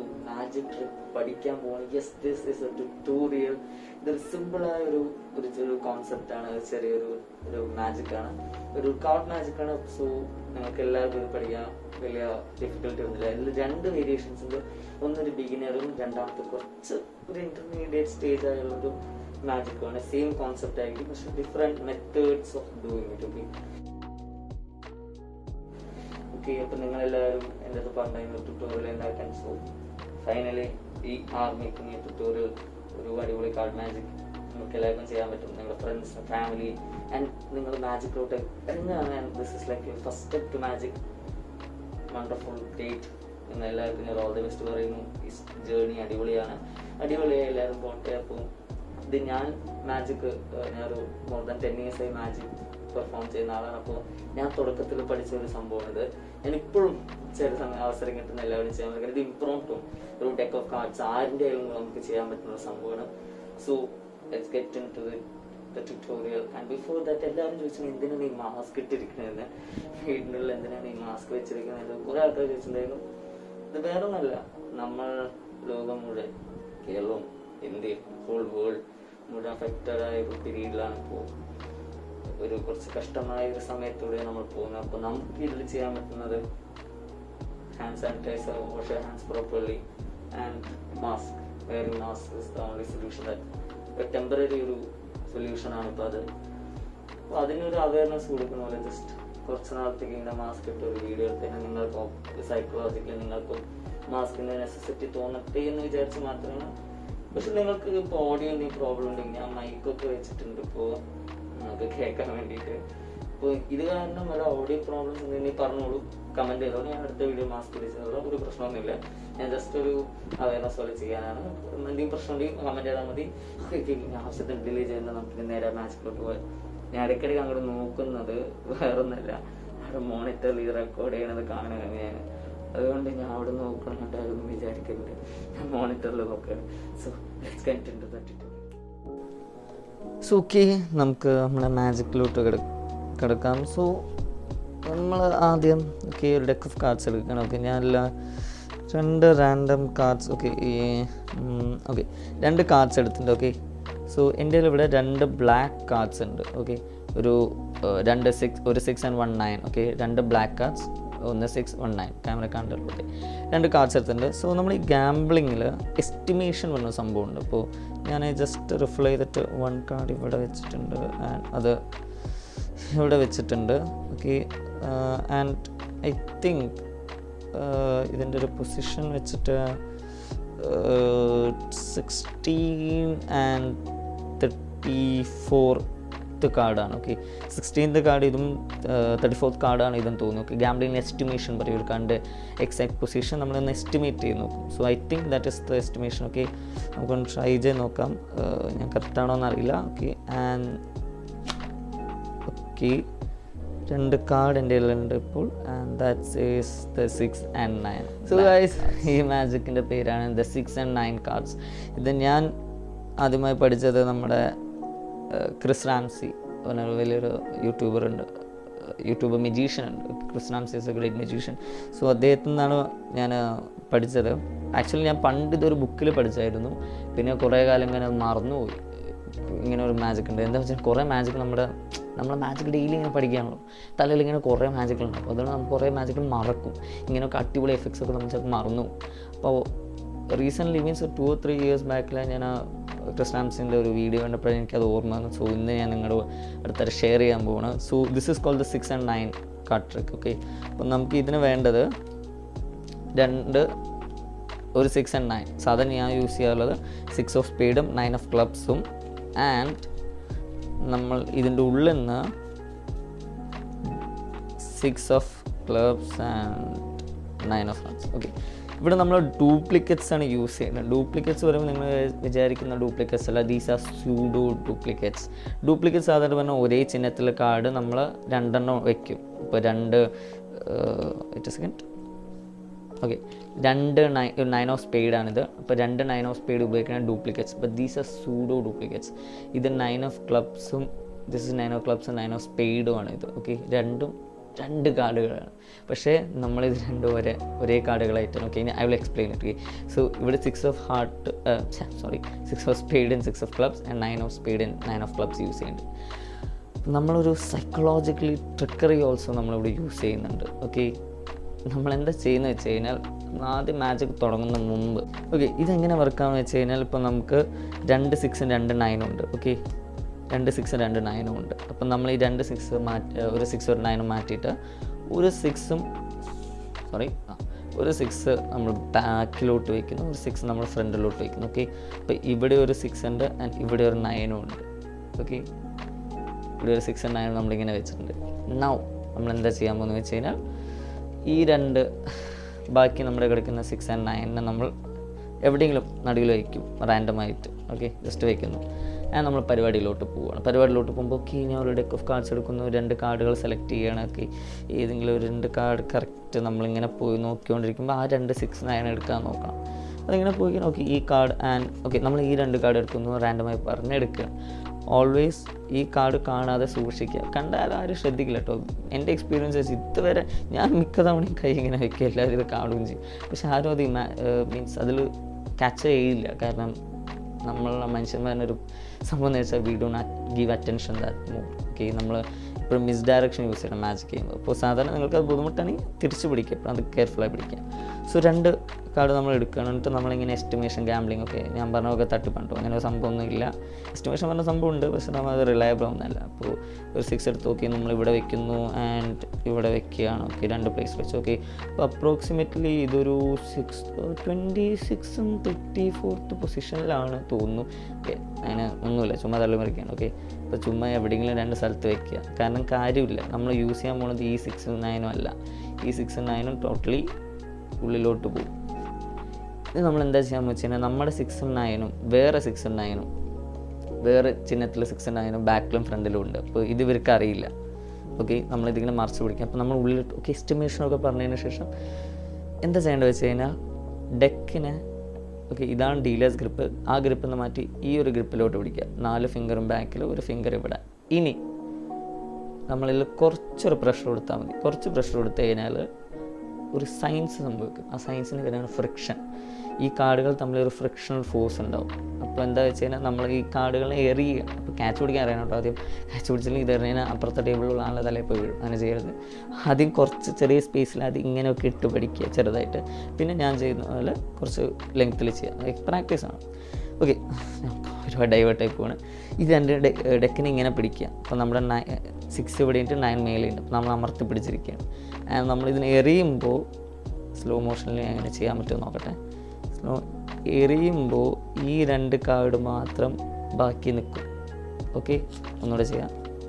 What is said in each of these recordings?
Magic trick പഠിക്കാൻ പോകണം yes this is a tutorial ഇതൊരു സിമ്പിൾ ആയ ഒരു ഒരു ഒരു കോൺസെപ്റ്റ് ആണ് ഒരു ചെറിയൊരു ഒരു മാജിക് ആണ് ഒരു കാർഡ് മാജിക് ആണ് സോ നിങ്ങൾക്ക് എല്ലാവർക്കും ഇത് പഠിക്കാൻ വലിയ ഡിഫിക്കൽട്ടി ഒന്നുമില്ല അതിൽ രണ്ട് വേരിയേഷൻസ് ഉണ്ട് ഒന്നൊരു ബിഗിനറും രണ്ടാമത്തെ കുറച്ച് ഒരു ഇന്റർമീഡിയറ്റ് സ്റ്റേജ് ആയുള്ള ഒരു മാജിക് ആണ് സെയിം കോൺസെപ്റ്റ് ആയിരിക്കും പക്ഷെ different methods of doing it okay okay അപ്പൊ നിങ്ങൾ എല്ലാവരും എൻ്റെ അടുത്ത് പറഞ്ഞ ട്യൂട്ടോറിയൽ ഉണ്ടാക്കാൻ സോ ഫൈനലി ഈ ആർ മേക്കിംഗ് ട്യൂട്ടോറിയൽ ഒരു അടിപൊളി കാർഡ് മാജിക് നമുക്ക് എല്ലാവർക്കും ചെയ്യാൻ പറ്റും നിങ്ങളുടെ ഫ്രണ്ട്സ് ഫാമിലി ആൻഡ് നിങ്ങൾ മാജിക്കിലോട്ട് ഇറങ്ങുകയാണ് this is like first step to magic wonderful great നിങ്ങൾ എല്ലാവർക്കും ഞാൻ ഓൾ ദി ബെസ്റ്റ് പറയുന്നു ഈ ജേർണി അടിപൊളിയാണ് അടിപൊളിയായി എല്ലാവരും പോട്ടെ അപ്പോൾ ഇത് ഞാൻ മാജിക് ഞാനൊരു മോർ ദാൻ ടെൻ ഇയേഴ്സ് ആയി മാജിക് പെർഫോം ചെയ്യുന്ന ആളാണ് അപ്പോൾ ഞാൻ തുടക്കത്തിൽ പഠിച്ച ഒരു സംഭവമാണ് ഇത് ഞാൻ ഇപ്പോഴും ചില സമയം അവസരം കിട്ടുന്ന എല്ലാവരും ചെയ്യാൻ പറ്റും ഇത് ഇംപ്രോംട്ടും ഒരു ഡെക്ക് ഓഫ് കാർഡ്സ് ആരിൻ്റെ ആയാലും നമുക്ക് ചെയ്യാൻ പറ്റുന്ന ഒരു സംഭവമാണ് so let's get into the tutorial and before that എല്ലാവരും ചോദിച്ചു എന്തിനാണ് ഈ മാസ്ക് ഇട്ടിരിക്കുന്നത് വീടിനുള്ളിൽ എന്തിനാണ് ഈ മാസ്ക് വെച്ചിരിക്കുന്നത് കുറെ ആൾക്കാർ ചോദിച്ചിട്ടുണ്ടായിരുന്നു ഇത് വേറെ ഒന്നല്ല നമ്മൾ ലോകം മുഴുവൻ കേരളവും ഇന്ത്യയും ഹോൾ വേൾഡ് മുഴുവൻ അഫക്റ്റഡ് ആയ ഒരു പീരീഡിലാണ് ഇപ്പോൾ ഒരു കുറച്ച് കഷ്ടമായ ഒരു സമയത്തൂടെ നമ്മൾ പോകുന്നത് അപ്പോൾ നമുക്ക് ഇതിൽ ചെയ്യാൻ പറ്റുന്നത് hand sanitizer wash hands properly and mask wearing mask is the only solution that temporary ഒരു സൊല്യൂഷൻ ആണ് ഇപ്പോൾ അത് അപ്പോൾ അതിനൊരു അവയർനെസ് കൊടുക്കുന്ന പോലെ ജസ്റ്റ് കുറച്ച് നാളത്തേക്ക് ഇങ്ങനെ മാസ്ക് ഇട്ട് ഒരു വീഡിയോ എടുത്തതിന് നിങ്ങൾക്കും സൈക്കോളജിക്കലി നിങ്ങൾക്കും മാസ്കിന്റെ നെസസിറ്റി തോന്നട്ടെ എന്ന് വിചാരിച്ച് മാത്രമാണ് പക്ഷെ നിങ്ങൾക്ക് ഇപ്പോൾ ഓഡിയോ എന്തെങ്കിലും പ്രോബ്ലം ഉണ്ടെങ്കിൽ ഞാൻ മൈക്കൊക്കെ വെച്ചിട്ടുണ്ട് ഇപ്പോൾ നമുക്ക് കേൾക്കാൻ വേണ്ടിയിട്ട് അപ്പോൾ ഇത് കാരണം വല്ല ഓഡിയോ പ്രോബ്ലംസ് എന്തെങ്കിലും പറഞ്ഞോളൂ കമന്റ് ചെയ്തോളൂ ഞാൻ അടുത്ത വീഡിയോ മാസ്ക് ചെയ്തോളൂ ഒരു പ്രശ്നമൊന്നുമില്ല ഞാൻ ജസ്റ്റ് ഒരു അവയർനെസ് പോലെ ചെയ്യാനാണ് എന്തെങ്കിലും പ്രശ്നം ഉണ്ടെങ്കിൽ കമന്റ് ചെയ്താൽ മതി ഓക്കെ ആവശ്യത്തിന് ഡിലേ ചെയ്യുന്ന നമുക്ക് നേരെ മാച്ചിലോട്ട് പോയാൽ ഞാൻ ഇടയ്ക്കിടയ്ക്ക് അങ്ങോട്ട് നോക്കുന്നത് വേറൊന്നല്ല അവിടെ മോണിറ്ററിൽ ഈ റെക്കോർഡ് ചെയ്യണത് കാണുക ഞാൻ അതുകൊണ്ട് ഞാൻ അവിടെ നോക്കണുണ്ടായിരുന്നു വിചാരിക്കരുത് ഞാൻ മോണിറ്ററിൽ നോക്കുകയാണ് സോ ലെറ്റ്സ് കണ്ടിട്ട് തട്ടിട്ട് സോ ഓക്കെ നമുക്ക് നമ്മുടെ മാജിക്കിലോട്ട് കിട കിടക്കാം സോ നമ്മൾ ആദ്യം ഓക്കെ ഒരു ഡെക്ക് ഓഫ് കാർഡ്സ് എടുക്കണം ഓക്കെ ഞാനല്ല രണ്ട് റാൻഡം കാർഡ്സ് ഓക്കെ ഈ ഓക്കെ രണ്ട് കാർഡ്സ് എടുത്തിട്ടുണ്ട് ഓക്കെ സോ എൻ്റെ ഇവിടെ രണ്ട് ബ്ലാക്ക് കാർഡ്സ് ഉണ്ട് ഓക്കെ ഒരു ഏഹ്, രണ്ട് സിക്സ് ഒരു six and one nine okay രണ്ട് ബ്ലാക്ക് കാർഡ്സ് ഒന്ന് സിക്സ് വൺ നയൻ ക്യാമറ കണ്ടുള്ളൂ ഓക്കെ രണ്ട് കാർഡ്സ് എടുത്തിട്ടുണ്ട് സോ നമ്മൾ ഈ ഗാംബ്ലിങ്ങിൽ എസ്റ്റിമേഷൻ പറഞ്ഞ സംഭവമുണ്ട് അപ്പോൾ ഞാൻ ജസ്റ്റ് റിഫ്ലൈ ചെയ്തിട്ട് വൺ കാർഡ് ഇവിടെ വെച്ചിട്ടുണ്ട് and അത് ഇവിടെ വെച്ചിട്ടുണ്ട് ഓക്കെ ആൻഡ് ഐ തിങ്ക് ഇതിൻ്റെ ഒരു പൊസിഷൻ വെച്ചിട്ട് സിക്സ്റ്റീൻ ആൻഡ് തേർട്ടി ഫോർത്ത് കാർഡാണ് ഓക്കെ സിക്സ്റ്റീൻത്ത് കാർഡ് ഇതും തേർട്ടി ഫോർത്ത് കാർഡാണ് ഇതെന്ന് തോന്നുന്നു ഓക്കെ ഗാംബ്ലിംഗ് എസ്റ്റിമേഷൻ പറയും ഒരു കാർഡിൻ്റെ എക്സാക്ട് പൊസിഷൻ നമ്മളൊന്ന് എസ്റ്റിമേറ്റ് ചെയ്ത് നോക്കും so I think that is the estimation okay നമുക്കൊന്ന് ട്രൈ ചെയ്ത് നോക്കാം Uh, ഞാൻ കറക്റ്റാണോ എന്നറിയില്ല ഓക്കെ ആൻഡ് ഓക്കെ രണ്ട് കാർഡ് എൻ്റെ കയ്യിലുണ്ട് ഇപ്പോൾ and that's is the six and nine so guys ഈ മാജിക്കിൻ്റെ പേരാണ് the six and nine cards ഇത് ഞാൻ ആദ്യമായി പഠിച്ചത് നമ്മുടെ ഏഹ്, ക്രിസ് റാംസി എന്നൊരു വലിയൊരു യൂട്യൂബർ ഉണ്ട് യൂട്യൂബർ മെജീഷ്യൻ ഉണ്ട് Chris Ramsay is a great magician so അദ്ദേഹത്തിൽ നിന്നാണ് ഞാൻ പഠിച്ചത് ആക്ച്വലി ഞാൻ പണ്ട് ഇതൊരു ബുക്കിൽ പഠിച്ചായിരുന്നു പിന്നെ കുറേ കാലം ഇങ്ങനെ അത് മറന്നുപോയി ഇങ്ങനെ ഒരു മാജിക് ഉണ്ട് എന്താ വെച്ചാൽ കുറേ മാജിക് നമ്മുടെ നമ്മൾ മാജിക് ഡെയിലി ഇങ്ങനെ പഠിക്കുകയാണല്ലോ തലയിൽ ഇങ്ങനെ കുറേ മാജിക്കുകളുണ്ട് അപ്പോൾ അതുകൊണ്ട് നമുക്ക് കുറേ മാജിക്കുകൾ മറക്കും ഇങ്ങനെയൊക്കെ അടിപൊളി എഫക്ട്സ് ഒക്കെ നമ്മൾ ചിലപ്പോൾ മറന്നു പോകും. അപ്പോൾ recently means two or three years ബാക്കിൽ ഞാൻ ക്രിസ്റ്റാംസിൻ്റെ ഒരു വീഡിയോ കണ്ടപ്പോഴേ എനിക്കത് ഓർമ്മ വന്നു സോ ഇന്ന് ഞാൻ നിങ്ങളുടെ അടുത്തായിട്ട് ഷെയർ ചെയ്യാൻ പോവാണ് so this is called the six and nine card trick okay അപ്പം നമുക്ക് ഇതിന് വേണ്ടത് രണ്ട് ഒരു സിക്സ് ആൻഡ് നയൻ സാധാരണ ഞാൻ യൂസ് ചെയ്യാറുള്ളത് സിക്സ് ഓഫ് സ്പീഡും നയൻ ഓഫ് ക്ലബ്സും ആൻഡ് നമ്മൾ ഇതിൻ്റെ ഉള്ളിൽ നിന്ന് six of clubs and nine of runs okay ഇവിടെ നമ്മൾ ഡ്യൂപ്ലിക്കേറ്റ്സ് ആണ് യൂസ് ചെയ്യുന്നത് ഡ്യൂപ്ലിക്കേറ്റ്സ് പറയുമ്പോൾ നിങ്ങൾ വിചാരിക്കുന്ന ഡ്യൂപ്ലിക്കേറ്റ്സ് അല്ല these are pseudo duplicates duplicates സാധാരണ പറഞ്ഞാൽ ഒരേ ചിഹ്നത്തിലെ കാർഡ് നമ്മൾ രണ്ടെണ്ണം വെക്കും ഇപ്പോൾ രണ്ട് എറ്റ് സെക്കൻഡ് ഓക്കെ രണ്ട് നയൻ നയൻ ഓഫ് സ്പീഡാണിത് അപ്പോൾ രണ്ട് നയൻ ഓഫ് സ്പീഡ് ഉപയോഗിക്കുന്ന duplicates but these are pseudo duplicates ഇത് നയൻ ഓഫ് ക്ലബ്സും ദിസ് ഇസ് നയൻ ഓഫ് ക്ലബ്സും നയൻ ഓഫ് സ്പീഡും ആണ് ഇത് ഓക്കെ രണ്ടും രണ്ട് കാർഡുകളാണ് പക്ഷേ നമ്മളിത് രണ്ടും ഒരേ ഒരേ കാർഡുകളായിട്ടാണ് okay I will explain it so ഇവിടെ six of heart sorry six of spade and six of clubs and nine of spade and nine of clubs use ചെയ്യുന്നുണ്ട് നമ്മളൊരു സൈക്കോളജിക്കലി ട്രിക്കറി ഓൾസോ നമ്മളിവിടെ യൂസ് ചെയ്യുന്നുണ്ട് ഓക്കെ നമ്മൾ എന്താ ചെയ്യുന്നത് വെച്ച് കഴിഞ്ഞാൽ ആദ്യം മാജിക് തുടങ്ങുന്ന മുമ്പ് ഓക്കെ ഇതെങ്ങനെ വർക്കാമെന്ന് വെച്ച് കഴിഞ്ഞാൽ ഇപ്പോൾ നമുക്ക് രണ്ട് സിക്സും രണ്ട് നയനും ഉണ്ട് ഓക്കെ രണ്ട് സിക്സും രണ്ട് നയനും ഉണ്ട് അപ്പം നമ്മൾ ഈ രണ്ട് സിക്സ് മാറ്റി ഒരു സിക്സ് ഒരു നയനും മാറ്റിയിട്ട് ഒരു സിക്സും സോറി ആ ഒരു സിക്സ് നമ്മൾ ബാക്കിലോട്ട് വയ്ക്കുന്നു ഒരു സിക്സ് നമ്മൾ ഫ്രണ്ടിലോട്ട് വയ്ക്കുന്നു ഓക്കെ അപ്പോൾ ഇവിടെ ഒരു സിക്സ് ഉണ്ട് ആൻഡ് ഇവിടെ ഒരു നയനും ഉണ്ട് ഓക്കെ ഇവിടെ ഒരു സിക്സ് ആൻഡ് നയൻ നമ്മളിങ്ങനെ വെച്ചിട്ടുണ്ട് നൗ നമ്മൾ എന്താ ചെയ്യാൻ പോകുന്നത് വെച്ച് കഴിഞ്ഞാൽ ഈ രണ്ട് ബാക്കി നമ്മുടെ കിടക്കുന്ന സിക്സ് ആൻഡ് നയനിനെ നമ്മൾ എവിടെയെങ്കിലും നടുവിൽ വയ്ക്കും റാൻഡമായിട്ട് ഓക്കെ ജസ്റ്റ് വയ്ക്കുന്നു ആൻഡ് നമ്മൾ പരിപാടിയിലോട്ട് പോവുകയാണ് പരിപാടിയിലോട്ട് പോകുമ്പോൾ ഓക്കെ ഞാൻ ഒരു ഡെക്ക് ഓഫ് കാർഡ്സ് എടുക്കുന്നു രണ്ട് കാർഡുകൾ സെലക്ട് ചെയ്യണം ഓക്കെ ഏതെങ്കിലും ഒരു രണ്ട് കാർഡ് കറക്റ്റ് നമ്മളിങ്ങനെ പോയി നോക്കിക്കൊണ്ടിരിക്കുമ്പോൾ ആ രണ്ട് സിക്സ് നയൻ എടുക്കാൻ നോക്കണം അതിങ്ങനെ പോയി നോക്കി ഈ കാർഡ് ആൻഡ് ഓക്കെ നമ്മൾ ഈ രണ്ട് കാർഡ് എടുക്കുന്നു റാൻഡമായി പറഞ്ഞെടുക്കുക ഓൾവേസ് ഈ കാർഡ് കാണാതെ സൂക്ഷിക്കുക കണ്ടാൽ ആരും ശ്രദ്ധിക്കില്ല കേട്ടോ എൻ്റെ എക്സ്പീരിയൻസ് വെച്ച് ഇതുവരെ ഞാൻ മിക്ക തവണയും കൈ ഇങ്ങനെ വെക്കുക എല്ലാവരും ഇത് കാണുകയും ചെയ്യും പക്ഷെ ആരും അത് മീൻസ് അതിൽ ക്യാച്ച് ചെയ്യില്ല കാരണം നമ്മളുടെ മനുഷ്യന്മാരനൊരു സംഭവം എന്ന് വെച്ചാൽ we do not give attention that more okay നമ്മൾ ഇപ്പോഴും മിസ് ഡയറക്ഷൻ യൂസ് ചെയ്യണം മാജിക് ചെയ്യുമ്പോൾ അപ്പോൾ സാധാരണ നിങ്ങൾക്ക് അത് ബുദ്ധിമുട്ടാണെങ്കിൽ തിരിച്ച് പിടിക്കുക അപ്പോൾ അത് കെയർഫുള്ളായി പിടിക്കുക സോ രണ്ട് കാർഡ് നമ്മൾ എടുക്കണം എന്നിട്ട് നമ്മളിങ്ങനെ എസ്റ്റിമേഷൻ ഗാംബ്ലിംഗ് ഒക്കെ ഞാൻ പറഞ്ഞൊക്കെ തട്ടിപ്പണ്ടോ അങ്ങനെ ഒരു സംഭവമൊന്നും ഇല്ല എസ്റ്റിമേഷൻ പറഞ്ഞ സംഭവം ഉണ്ട് പക്ഷെ നമ്മൾ അത് റിലയബിൾ ഒന്നുമല്ല അപ്പോൾ ഒരു സിക്സ് എടുത്ത് നോക്കി നമ്മൾ ഇവിടെ വെക്കുന്നു ആൻഡ് ഇവിടെ വെക്കുകയാണ് ഓക്കെ രണ്ട് പ്ലേസ് വെച്ച് ഓക്കെ അപ്പോൾ അപ്രോക്സിമേറ്റ്ലി ഇതൊരു സിക്സ് ട്വൻറ്റി സിക്സും തേർട്ടി ഫോർത്ത് പൊസിഷനിലാണ് തോന്നുന്നു ഓക്കെ അങ്ങനെ ഒന്നുമില്ല ചുമ്മാ തള്ളി മറിക്കുകയാണ് ഓക്കെ അപ്പോൾ ചുമ്മാ എവിടെയെങ്കിലും രണ്ട് സ്ഥലത്ത് വെക്കുക കാരണം കാര്യമില്ല നമ്മൾ യൂസ് ചെയ്യാൻ പോകുന്നത് ഈ സിക്സും നയനും അല്ല ഈ സിക്സും നയനും ടോട്ടലി ഉള്ളിലോട്ട് പോകും ഇത് നമ്മൾ എന്താ ചെയ്യാന്ന് വെച്ച് കഴിഞ്ഞാൽ നമ്മുടെ സിക്സും നയനും വേറെ സിക്സും നയനും വേറെ ചിഹ്നത്തിൽ സിക്സും നയനും ബാക്കിലും ഫ്രണ്ടിലും ഉണ്ട് അപ്പോൾ ഇത് ഇവർക്ക് അറിയില്ല ഓക്കെ നമ്മളിതിങ്ങനെ മറിച്ച് പിടിക്കും അപ്പോൾ നമ്മൾ ഉള്ളിൽ ഓക്കെ എസ്റ്റിമേഷനൊക്കെ പറഞ്ഞതിന് ശേഷം എന്താ ചെയ്യേണ്ടത് വെച്ച് കഴിഞ്ഞാൽ ഡെക്കിനെ ഓക്കെ ഇതാണ് ഡീലേഴ്സ് ഗ്രിപ്പ് ആ ഗ്രിപ്പിൽ നിന്ന് മാറ്റി ഈ ഒരു ഗ്രിപ്പിലോട്ട് പിടിക്കുക നാല് ഫിംഗറും ബാക്കിൽ ഒരു ഫിംഗർ ഇവിടെ ഇനി നമ്മളിൽ കുറച്ചൊരു പ്രഷർ കൊടുത്താൽ മതി കുറച്ച് പ്രഷർ കൊടുത്തു കഴിഞ്ഞാൽ ഒരു സയൻസ് സംഭവിക്കും ആ സയൻസിൻ്റെ പേരാണ് ഫ്രിക്ഷൻ ഈ കാർഡുകൾ തമ്മിൽ ഒരു ഫ്രിക്ഷണൽ ഫോഴ്സ് ഉണ്ടാവും അപ്പോൾ എന്താ വെച്ച് കഴിഞ്ഞാൽ നമ്മൾ ഈ കാർഡുകളെ എറിയുക അപ്പോൾ ക്യാച്ച് പിടിക്കാൻ അറിയണം കേട്ടോ ആദ്യം ക്യാച്ച് പിടിച്ചില്ലെങ്കിൽ ഇത് എറിഞ്ഞാൽ അപ്പുറത്തെ ടേബിളിലുള്ള ആളുടെ തലയിൽ പോയി വീഴും അങ്ങനെ ചെയ്യരുത് ആദ്യം കുറച്ച് ചെറിയ സ്പേസിൽ അത് ഇങ്ങനെയൊക്കെ ഇട്ട് പഠിക്കുക ചെറുതായിട്ട് പിന്നെ ഞാൻ ചെയ്യുന്ന പോലെ കുറച്ച് ലെങ്ത്തിൽ ചെയ്യുക പ്രാക്ടീസാണ് ഓക്കെ ഒരുപാട് ഡൈവേർട്ടായി പോവാണ് ഇത് രണ്ട് ഡെക്കിനെ ഇങ്ങനെ പിടിക്കുക അപ്പോൾ നമ്മുടെ സിക്സ് ഇവിടെയിട്ട് നയൻ മേലെയുണ്ട് അപ്പോൾ നമ്മൾ അമർത്തി പിടിച്ചിരിക്കുകയാണ് ആൻഡ് നമ്മളിതിനെ എറിയുമ്പോൾ സ്ലോ മോഷനിൽ എങ്ങനെ ചെയ്യാൻ പറ്റുമെന്ന് നോക്കട്ടെ സ്ലോ എറിയുമ്പോൾ ഈ രണ്ട് കാർഡ് മാത്രം ബാക്കി നിൽക്കും ഓക്കെ ഒന്നുകൂടെ ചെയ്യാം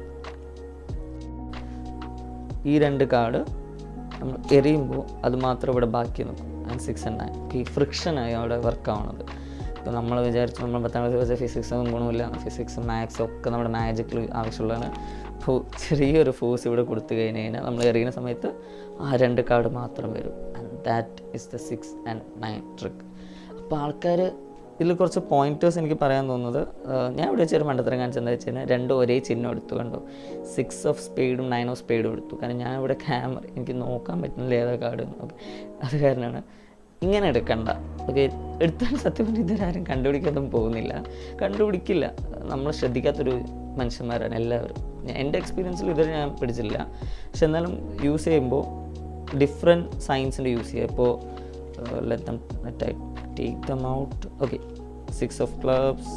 ഈ രണ്ട് കാർഡ് നമ്മൾ എറിയുമ്പോൾ അത് മാത്രം ഇവിടെ ബാക്കി നിൽക്കും ആൻഡ് സിക്സ് ആൻഡ് നയൻ ഈ ഫ്രിക്ഷനായി അവിടെ വർക്ക് ആവണത് ഇപ്പോൾ നമ്മൾ വിചാരിച്ചു നമ്മൾ പത്താം ക്ലാസ് വെച്ചാൽ ഫിസിക്സ് ഒന്നും ഗുണമില്ല ഫിസിക്സ് മാത്സ് ഒക്കെ നമ്മുടെ മാജിക്കിൽ ആവശ്യമുള്ളതാണ് അപ്പോൾ ചെറിയൊരു ഫോഴ്സ് ഇവിടെ കൊടുത്തു കഴിഞ്ഞ് കഴിഞ്ഞാൽ നമ്മൾ എറിയുന്ന സമയത്ത് ആ രണ്ട് കാർഡ് മാത്രം വരും and that is the six and nine trick അപ്പോൾ ആൾക്കാർ ഇതിൽ കുറച്ച് പോയിന്റേഴ്സ് എനിക്ക് പറയാൻ തോന്നുന്നത് ഞാൻ ഇവിടെ വെച്ചൊരു മണ്ടത്തരം കാണിച്ചെന്താ വെച്ച് കഴിഞ്ഞാൽ രണ്ടും ഒരേ ചിഹ്നം എടുത്തു കണ്ടോ സിക്സ് ഓഫ് സ്പീഡും നയൻ ഓഫ് സ്പീഡും എടുത്തു കാരണം ഞാൻ ഇവിടെ ക്യാമറ എനിക്ക് നോക്കാൻ പറ്റുന്നില്ല ഏതാ കാർഡ് ഓക്കെ അത് കാരണമാണ് ഇങ്ങനെ എടുക്കണ്ട ഓക്കെ എടുത്താൽ സത്യം പറഞ്ഞാൽ ഇതുവരാരും കണ്ടുപിടിക്കാനൊന്നും പോകുന്നില്ല കണ്ടുപിടിക്കില്ല നമ്മൾ ശ്രദ്ധിക്കാത്തൊരു മനുഷ്യന്മാരാണ് എല്ലാവരും എൻ്റെ എക്സ്പീരിയൻസിൽ ഇതുവരെ ഞാൻ പിടിച്ചില്ല പക്ഷെ എന്നാലും യൂസ് ചെയ്യുമ്പോൾ ഡിഫറെൻറ്റ് സയൻസിൻ്റെ യൂസ് ചെയ്യുക ഇപ്പോൾ let them let I take them out okay six of clubs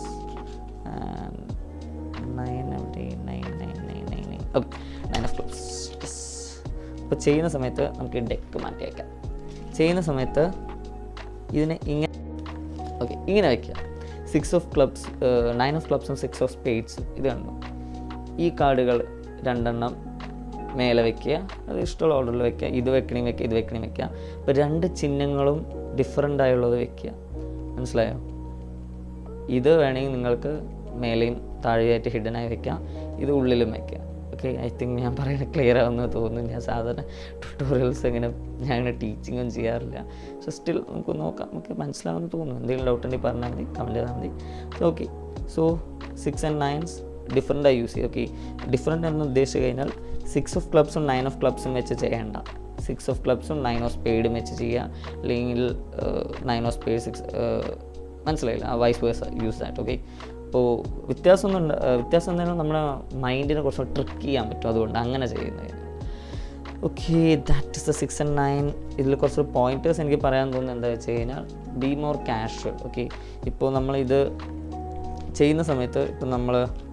nine എവിടെ nine nine nine nine nine okay nine of clubs അപ്പോൾ ചെയ്യുന്ന സമയത്ത് നമുക്ക് ഡെക്ക് മാറ്റി വയ്ക്കാം ചെയ്യുന്ന സമയത്ത് ഇതിനെ ഇങ്ങനെ ഓക്കെ ഇങ്ങനെ വയ്ക്കുക six of clubs nine of ക്ലബ്സും സിക്സ് ഓഫ് സ്പേഡ്സ് ഇത് കണ്ടു ഈ കാർഡുകൾ രണ്ടെണ്ണം മേലെ വെക്കുക അത് ഇഷ്ടമുള്ള ഓർഡറിൽ വെക്കുക ഇത് വെക്കണമെങ്കിൽ വെക്കുക ഇത് വെക്കണമെങ്കിൽ വെക്കുക അപ്പോൾ രണ്ട് ചിഹ്നങ്ങളും ഡിഫറെൻ്റ് ആയുള്ളത് വെക്കുക മനസ്സിലായോ ഇത് വേണമെങ്കിൽ നിങ്ങൾക്ക് മേലെയും താഴെയായിട്ട് ഹിഡനായി വെക്കാം ഇത് ഉള്ളിലും വെക്കാം ഓക്കെ ഐ തിങ്ക് ഞാൻ പറയുന്നത് ക്ലിയർ ആവുമെന്ന് തോന്നുന്നു ഞാൻ സാധാരണ ട്യൂട്ടോറിയൽസ് ഇങ്ങനെ ഞാൻ ഇങ്ങനെ ടീച്ചിങ്ങും ചെയ്യാറില്ല സോ സ്റ്റിൽ നമുക്ക് നോക്കാം നമുക്ക് മനസ്സിലാവുമെന്ന് തോന്നുന്നു എന്തെങ്കിലും ഡൗട്ട് ഉണ്ടെങ്കിൽ പറഞ്ഞാൽ മതി കമൻറ്റ് ചെയ്താൽ മതി okay so six and nines ഡിഫറെൻ്റായി യൂസ് ചെയ്യുക ഓക്കെ ഡിഫറെൻ്റ് എന്ന് ഉദ്ദേശിച്ച് കഴിഞ്ഞാൽ സിക്സ് ഓഫ് ക്ലബ്സും നയൻ ഓഫ് ക്ലബ്സും വെച്ച് ചെയ്യേണ്ട സിക്സ് ഓഫ് ക്ലബ്സും നയൻ ഓഫ് സ്പേഡും വെച്ച് ചെയ്യുക അല്ലെങ്കിൽ നയൻ ഓഫ് സ്പേഡ് സിക്സ് മനസ്സിലായില്ല ആ vice versa use that okay അപ്പോൾ വ്യത്യാസമൊന്നും ഉണ്ട് വ്യത്യാസം എന്തായാലും നമ്മുടെ മൈൻഡിനെ കുറച്ച് ട്രിക്ക് ചെയ്യാൻ പറ്റും അതുകൊണ്ട് അങ്ങനെ ചെയ്യുന്നത് okay that is the six and nine ഇതിൽ കുറച്ച് പോയിന്റേഴ്സ് എനിക്ക് പറയാൻ തോന്നുന്നത് എന്താ വെച്ച് കഴിഞ്ഞാൽ ബി മോർ കാഷ്വൽ ഓക്കെ ഇപ്പോൾ നമ്മളിത് ചെയ്യുന്ന സമയത്ത് ഇപ്പം നമ്മൾ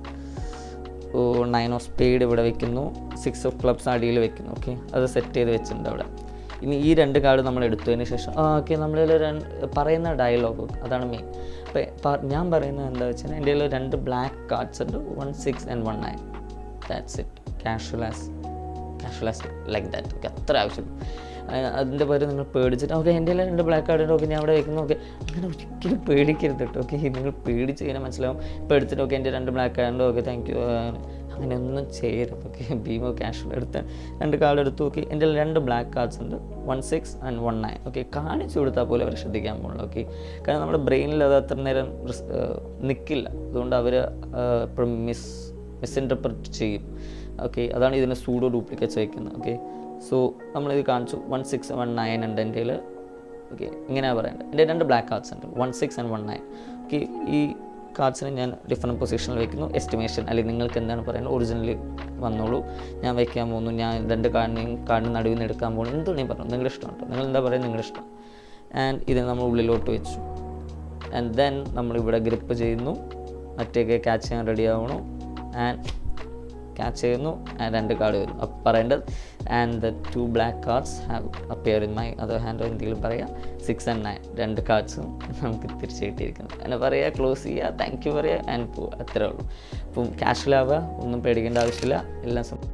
നയൻ ഓഫ് സ്പീഡ് ഇവിടെ വെക്കുന്നു സിക്സ് ഓഫ് ക്ലബ്സ് അടിയിൽ വെക്കുന്നു ഓക്കെ അത് സെറ്റ് ചെയ്ത് വെച്ചിട്ടുണ്ട് അവിടെ ഇനി ഈ രണ്ട് കാർഡ് നമ്മൾ എടുത്തതിന് ശേഷം ആ ഓക്കെ നമ്മളിൽ രണ്ട് പറയുന്ന ഡയലോഗ് അതാണ് മെയിൻ അപ്പോൾ ഞാൻ പറയുന്നത് എന്താ വെച്ചാൽ എൻ്റെ കയ്യിൽ രണ്ട് ബ്ലാക്ക് കാർഡ്സ് ഉണ്ട് one six and one nine that's it casual as casual as like that okay അത്ര ആവശ്യം അതിൻ്റെ പേര് നിങ്ങൾ പേടിച്ചിട്ട് ഓക്കെ എൻ്റെ കയ്യിൽ രണ്ട് ബ്ലാക്ക് കാർഡ് ഉണ്ട് ഓക്കെ ഞാൻ അവിടെ വെക്കുന്നു ഓക്കെ അങ്ങനെ ഒരിക്കലും പേടിക്കരുത് കേട്ടോ ഓക്കെ നിങ്ങൾ പേടിച്ച് കഴിഞ്ഞാൽ മനസ്സിലാവും ഇപ്പോൾ എടുത്തിട്ട് ഓക്കെ എൻ്റെ രണ്ട് ബ്ലാക്ക് കാർഡ് ഉണ്ട് ഓക്കെ താങ്ക് യു അങ്ങനെ ഒന്നും ചെയ്യരുത് ഓക്കെ ബീമോ ക്യാഷ് എടുത്ത് രണ്ട് കാർഡ് എടുത്തു നോക്കി എൻ്റെ രണ്ട് ബ്ലാക്ക് കാർഡ്സ് ഉണ്ട് one six and one nine okay കാണിച്ചു കൊടുത്താൽ പോലും അവർ ശ്രദ്ധിക്കാൻ പോകുള്ളൂ ഓക്കെ കാരണം നമ്മുടെ ബ്രെയിനിൽ അത് അത്ര നേരം നിൽക്കില്ല അതുകൊണ്ട് അവർ എപ്പോഴും മിസ് മിസ്ഇൻറ്റർപ്രറ്റ് ചെയ്യും ഓക്കെ അതാണ് ഇതിന് സൂഡോ ഡ്യൂപ്ലിക്കേറ്റ്സ് വയ്ക്കുന്നത് ഓക്കെ സോ നമ്മളിത് കാണിച്ചു വൺ സിക്സ് വൺ നയൻ ഉണ്ട് എൻ്റെ കയ്യിൽ ഓക്കെ ഇങ്ങനെയാണ് പറയേണ്ടത് എൻ്റെ രണ്ട് ബ്ലാക്ക് കാർഡ്സ് ഉണ്ട് one six and one nine okay ഈ കാർഡ്സിനെ ഞാൻ ഡിഫറെൻറ്റ് പൊസിഷനിൽ വെക്കുന്നു എസ്റ്റിമേഷൻ അല്ലെങ്കിൽ നിങ്ങൾക്ക് എന്താണ് പറയുന്നത് ഒറിജിനലി വന്നോളൂ ഞാൻ വയ്ക്കാൻ പോകുന്നു ഞാൻ രണ്ട് കാർഡിനെയും കാർഡിന് നടുവിൽ നിന്ന് എടുക്കാൻ പോകുന്നു എന്ത് നീ പറഞ്ഞു നിങ്ങളുടെ ഇഷ്ടമുണ്ട് നിങ്ങൾ എന്താ പറയുക നിങ്ങളുടെ ഇഷ്ടം ആൻഡ് ഇത് നമ്മൾ ഉള്ളിലോട്ട് വെച്ചു ആൻഡ് ദെൻ നമ്മളിവിടെ ഗ്രിപ്പ് ചെയ്യുന്നു മറ്റേക്ക് ക്യാച്ച് ചെയ്യാൻ റെഡി ആവണു ആൻഡ് ക്യാച്ച് ചെയ്യുന്നു ആൻഡ് രണ്ട് കാർഡ് വരുന്നു അപ്പോൾ പറയേണ്ടത് and the two black cards have appear in my other hand എന്തെങ്കിലും പറയാം സിക്സ് ആൻഡ് നയൻ രണ്ട് കാർഡ്സും നമുക്ക് തിരിച്ച് കിട്ടിയിരിക്കുന്നു അങ്ങനെ പറയുക ക്ലോസ് ചെയ്യുക താങ്ക് യു പറയുക ആൻഡ് പോവുക അത്രേ ഉള്ളൂ അപ്പം ക്യാഷിലാവുക ഒന്നും പേടിക്കേണ്ട ആവശ്യമില്ല എല്ലാം സം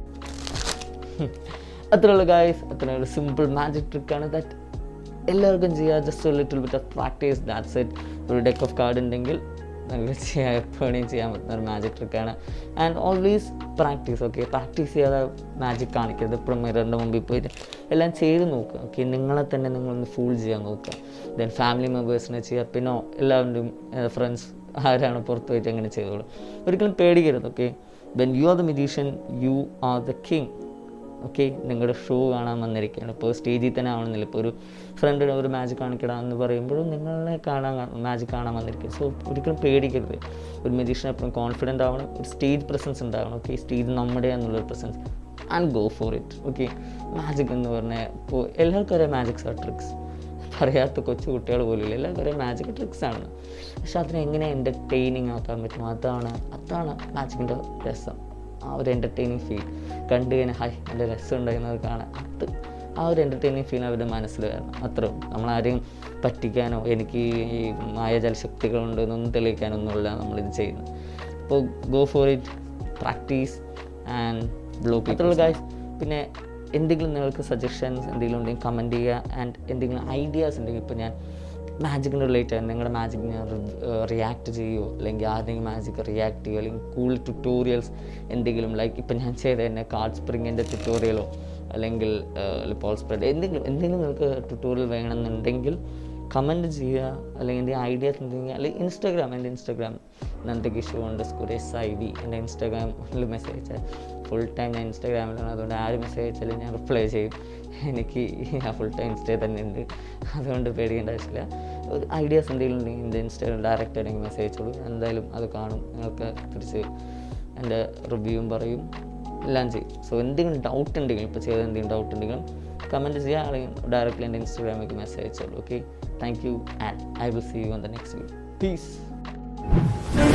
അത്രേ ഉള്ളൂ ഗായ്സ് അത്ര ഒരു സിമ്പിൾ മാജിക് ട്രിക്കാണ് ദാറ്റ് എല്ലാവർക്കും ചെയ്യുക just little bit of practice that's it ഒരു ഡെക്ക് ഓഫ് കാർഡ് ഉണ്ടെങ്കിൽ നമുക്ക് ചെയ്യാൻ എപ്പോഴും ചെയ്യാൻ പറ്റുന്ന ഒരു മാജിക് ട്രിക്കാണ് and always practice okay practice ചെയ്യാതെ മാജിക് കാണിക്കരുത് എപ്പോഴും മിററിൻ്റെ മുമ്പിൽ പോയിട്ട് എല്ലാം ചെയ്ത് നോക്കുക ഓക്കെ നിങ്ങളെ തന്നെ നിങ്ങളൊന്ന് ഫൂൾ ചെയ്യാൻ നോക്കുക ദെൻ ഫാമിലി മെമ്പേഴ്സിനെ ചെയ്യുക പിന്നെ എല്ലാവരുടെയും ഫ്രണ്ട്സ് ആരാണ് പുറത്ത് പോയിട്ട് അങ്ങനെ ചെയ്തോളൂ ഒരിക്കലും പേടിക്കരുത് okay when you are the magician you are the king okay നിങ്ങളുടെ ഷോ കാണാൻ വന്നിരിക്കുകയാണ് ഇപ്പോൾ സ്റ്റേജിൽ തന്നെ ആവണമെന്നില്ല ഇപ്പോൾ ഒരു ഫ്രണ്ടിന് ഒരു മാജിക് കാണിക്കണം എന്ന് പറയുമ്പോഴും നിങ്ങളെ കാണാൻ മാജിക് കാണാൻ വന്നിരിക്കുക സോ ഒരിക്കലും പേടിക്കരുത് ഒരു മെജീഷ്യൻ എപ്പോഴും കോൺഫിഡൻ്റ് ആവണം ഒരു സ്റ്റേജ് പ്രസൻസ് ഉണ്ടാവണം ഓക്കെ സ്റ്റേജ് നമ്മുടെ എന്നുള്ളൊരു presence and go for it okay magic എന്ന് പറഞ്ഞാൽ ഇപ്പോൾ എല്ലാവർക്കും ഒരേ മാജിക്സ് ആ ട്രിക്സ് പറയാത്ത കൊച്ചു കുട്ടികൾ പോലും ഇല്ല എല്ലാവർക്കും ഒരേ മാജിക് ട്രിക്സ് ആണ് പക്ഷെ അതിനെ എങ്ങനെ എൻ്റർടൈനിങ് ആക്കാൻ പറ്റും അതാണ് അതാണ് മാജിക്കിൻ്റെ രസം ആ ഒരു എൻ്റർടൈനിങ് ഫീൽ കണ്ടു കഴിഞ്ഞാൽ ഹൈ നല്ല രസം ഉണ്ടായിരുന്നത് കാണാൻ അത് ആ ഒരു എൻ്റർടൈനിങ് ഫീൽ അവരുടെ മനസ്സിൽ വരണം അത്രേ ഉള്ളൂ നമ്മളാരെയും പറ്റിക്കാനോ എനിക്ക് ഈ മായജാല ശക്തികളുണ്ട് എന്നൊന്നും തെളിയിക്കാനൊന്നുമില്ല നമ്മളിത് ചെയ്യുന്നത് അപ്പോൾ go for it practice and blow people guys പിന്നെ എന്തെങ്കിലും നിങ്ങൾക്ക് സജഷൻസ് എന്തെങ്കിലും ഉണ്ടെങ്കിൽ കമൻറ്റ് ചെയ്യുക ആൻഡ് എന്തെങ്കിലും ഐഡിയാസ് ഉണ്ടെങ്കിൽ ഇപ്പോൾ ഞാൻ മാജിക്കിന് റിലേറ്റ് ആയി നിങ്ങളുടെ മാജിക് ഞാൻ റിയാക്ട് ചെയ്യുമോ അല്ലെങ്കിൽ ആരുടെയും മാജിക് റിയാക്ട് ചെയ്യുമോ അല്ലെങ്കിൽ കൂൾ ട്യൂട്ടോറിയൽസ് എന്തെങ്കിലും ലൈക്ക് ഇപ്പം ഞാൻ ചെയ്ത തന്നെ കാർഡ് സ്പ്രിങ്ങിൻ്റെ ട്യൂട്ടോറിയലോ അല്ലെങ്കിൽ ലിപ്പോൾ സ്പ്രെഡ് എന്തെങ്കിലും എന്തെങ്കിലും നിങ്ങൾക്ക് ട്യൂട്ടോറിയൽ വേണമെന്നുണ്ടെങ്കിൽ കമൻറ്റ് ചെയ്യുക അല്ലെങ്കിൽ എൻ്റെ ഐഡിയാസ് എന്തെങ്കിലും അല്ലെങ്കിൽ ഇൻസ്റ്റാഗ്രാം എൻ്റെ ഇൻസ്റ്റാഗ്രാം നന്ദകിഷു ഉണ്ട് സ്കൂർ എസ് ഐ വി എൻ്റെ ഇൻസ്റ്റാഗ്രാമിൽ മെസ്സേജ് അയച്ചാൽ ഫുൾ ടൈം ഞാൻ ഇൻസ്റ്റാഗ്രാമിലാണ് അതുകൊണ്ട് ആര് മെസ്സേജ് അയച്ചാലും ഞാൻ റിപ്ലൈ ചെയ്യും എനിക്ക് ഫുൾ ടൈം ഇൻസ്റ്റയിൽ തന്നെ ഉണ്ട് അതുകൊണ്ട് പേടിക്കേണ്ട ആവശ്യമില്ല ഒരു ഐഡിയാസ് എന്തെങ്കിലും ഉണ്ടെങ്കിൽ എൻ്റെ ഇൻസ്റ്റാഗ്രാം ഡയറക്റ്റ് ആണെങ്കിൽ മെസ്സേജ് അയച്ചോളൂ എന്തായാലും അത് കാണും നിങ്ങൾക്ക് തിരിച്ച് എൻ്റെ റിവ്യൂവും പറയും എല്ലാം ചെയ്യും സോ എന്തെങ്കിലും ഡൗട്ട് ഉണ്ടെങ്കിൽ ഇപ്പോൾ ചെയ്ത എന്തെങ്കിലും ഡൗട്ട് ഉണ്ടെങ്കിലും കമൻറ്റ് ചെയ്യുക അല്ലെങ്കിൽ ഡയറക്റ്റ്ലി എൻ്റെ ഇൻസ്റ്റാഗ്രാമിലേക്ക് മെസ്സേജ് അയച്ചോളൂ okay thank you and I will see you on the next video piece